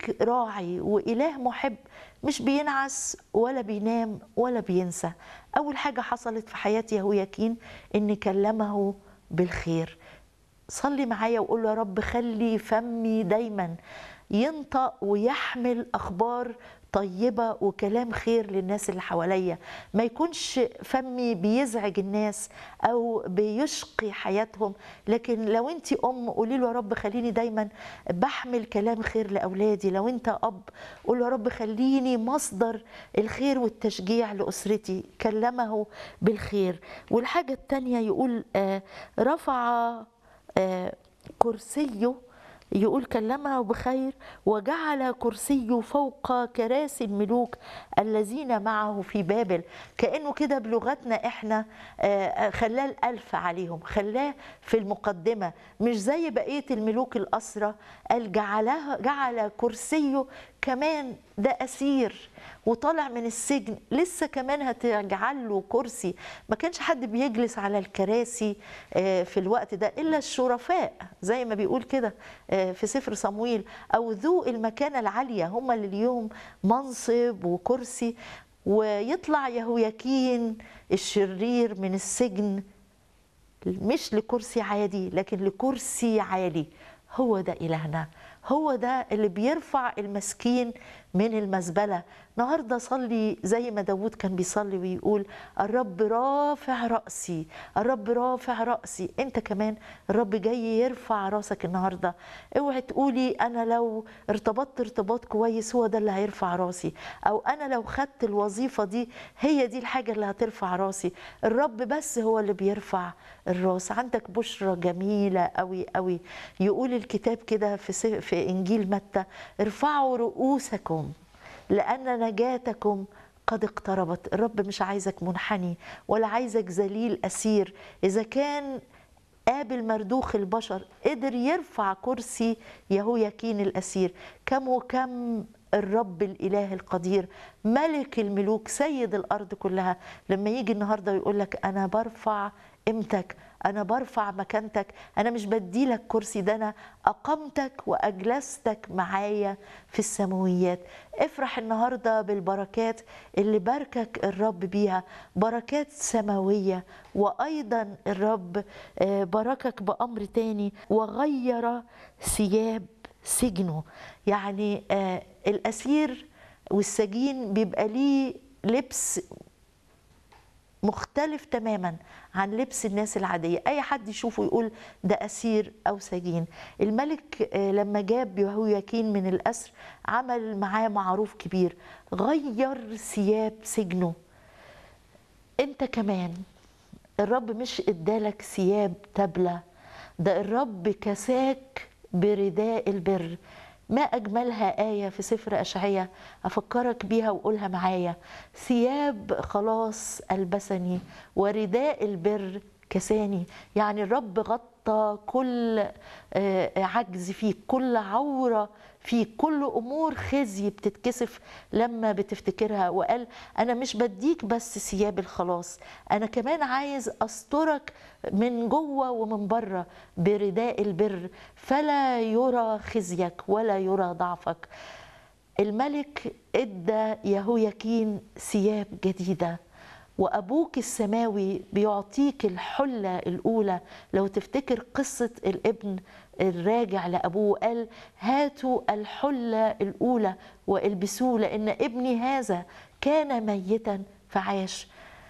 ليك راعي وإله محب مش بينعس ولا بينام ولا بينسى أول حاجة حصلت في حياة يهوياكين إن كلمه بالخير صلي معايا وقول له يا رب خلي فمي دايما ينطق ويحمل اخبار طيبه وكلام خير للناس اللي حواليا ما يكونش فمي بيزعج الناس او بيشقي حياتهم لكن لو انت ام قولي له يا رب خليني دايما بحمل كلام خير لاولادي لو انت اب قول له يا رب خليني مصدر الخير والتشجيع لاسرتي كلمه بالخير والحاجه الثانيه يقول آه، رفع آه، كرسيه يقول كلمه بخير وجعل كرسيه فوق كراسي الملوك الذين معه في بابل كأنه كده بلغتنا احنا آه، خلاه الألف عليهم خلاه في المقدمة مش زي بقية الملوك الأسرة قال جعلها جعل كرسيه كمان ده أسير وطالع من السجن لسه كمان هتجعل له كرسي ما كانش حد بيجلس على الكراسي آه، في الوقت ده الا الشرفاء زي ما بيقول كده آه، في سفر صمويل او ذو المكانه العاليه هم اللي ليهم منصب وكرسي ويطلع يهوياكين الشرير من السجن مش لكرسي عادي لكن لكرسي عالي هو ده إلهنا هو ده اللي بيرفع المسكين من المزبلة النهاردة صلي زي ما داود كان بيصلي ويقول الرب رافع رأسي الرب رافع رأسي انت كمان الرب جاي يرفع راسك النهاردة اوعي تقولي انا لو ارتبطت ارتباط كويس هو ده اللي هيرفع راسي او انا لو خدت الوظيفة دي هي دي الحاجة اللي هترفع راسي الرب بس هو اللي بيرفع الراس عندك بشرة جميلة قوي قوي يقول الكتاب كده في, س- في انجيل متى ارفعوا رؤوسكم لأن نجاتكم قد اقتربت الرب مش عايزك منحني ولا عايزك ذليل أسير إذا كان قابل مردوخ البشر قدر يرفع كرسي يهوياكين الأسير كم وكم الرب الإله القدير ملك الملوك سيد الأرض كلها لما يجي النهاردة ويقول لك أنا برفع قيمتك أنا برفع مكانتك أنا مش بديلك كرسي ده أنا أقمتك وأجلستك معايا في السماويات افرح النهاردة بالبركات اللي باركك الرب بيها بركات سماوية وأيضا الرب آه، باركك بأمر تاني وغير ثياب سجنه يعني آه، الأسير والسجين بيبقى ليه لبس مختلف تماما عن لبس الناس العادية أي حد يشوفه يقول ده أسير أو سجين الملك آه، لما جاب يهوياكين من الأسر عمل معاه معروف كبير غير ثياب سجنه أنت كمان الرب مش ادالك ثياب تبلة ده الرب كساك برداء البر ما أجملها آية في سفر أشعية أفكرك بيها وقولها معايا ثياب خلاص ألبسني ورداء البر كساني يعني الرب غطى كل آه، عجز فيك كل عورة فيك كل أمور خزي بتتكسف لما بتفتكرها وقال أنا مش بديك بس ثياب الخلاص أنا كمان عايز أسترك من جوه ومن بره برداء البر فلا يرى خزيك ولا يرى ضعفك الملك ادى يهوياكين ثياب جديده وابوك السماوي بيعطيك الحله الاولى لو تفتكر قصه الابن الراجع لابوه قال هاتوا الحله الاولى والبسوه لان ابني هذا كان ميتا فعاش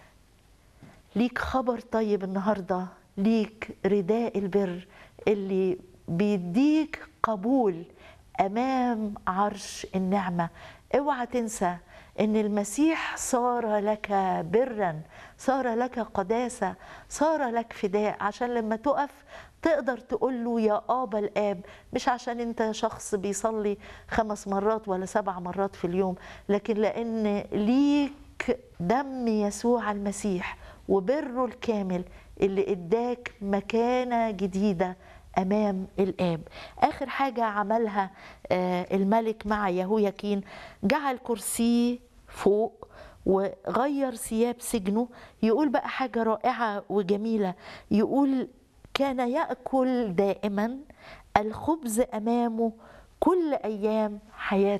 ليك خبر طيب النهارده ليك رداء البر اللي بيديك قبول امام عرش النعمه اوعى تنسى ان المسيح صار لك برا صار لك قداسه صار لك فداء عشان لما تقف تقدر تقول له يا ابا الاب مش عشان انت شخص بيصلي خمس مرات ولا سبع مرات في اليوم لكن لان ليك دم يسوع المسيح وبره الكامل اللي اداك مكانه جديده امام الاب اخر حاجه عملها آه، الملك مع يهوياكين جعل كرسيه فوق وغير ثياب سجنه يقول بقى حاجه رائعه وجميله يقول كان ياكل دائما الخبز امامه كل ايام حياه